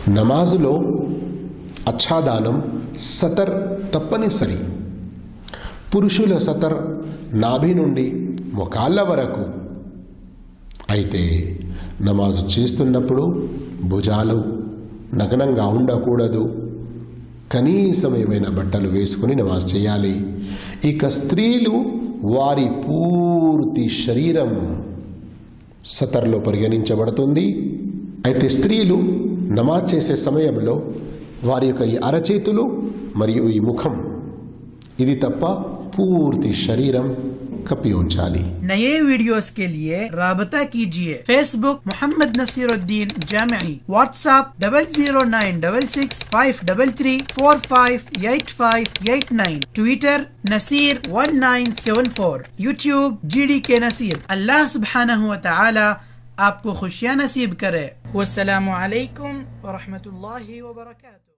నమాజులో అచ్ఛాదానం సతర్ తప్పనిసరి పురుషుల సతర్ నాభి నుండి మొకాళ్ళ వరకు అయితే నమాజు చేస్తున్నప్పుడు భుజాలు నగ్నంగా ఉండకూడదు కనీసం ఏమైనా బట్టలు వేసుకుని నమాజ్ చేయాలి ఇక స్త్రీలు వారి పూర్తి శరీరం సతర్లో పరిగణించబడుతుంది అయితే స్త్రీలు నమాజ్ చేసే సమయంలో వారి యొక్క ఈ అరచేతులు మరియు ఈ ముఖం ఇది తప్ప పూర్తి శరీరం కప్పి ఉంచాలి नए वीडियोस के लिए राबता कीजिए Facebook Mohammad Naseeruddin Jami WhatsApp double zero nine double six five double three four five eight five eight nine Twitter Naseer one nine seven four YouTube G D K Naseer अल्लाह सुबहानहु व तआला आपको खुशियाँ नसीब करे वस्सलामु अलैकुम व रहमतुल्लाहि व बरकातुहू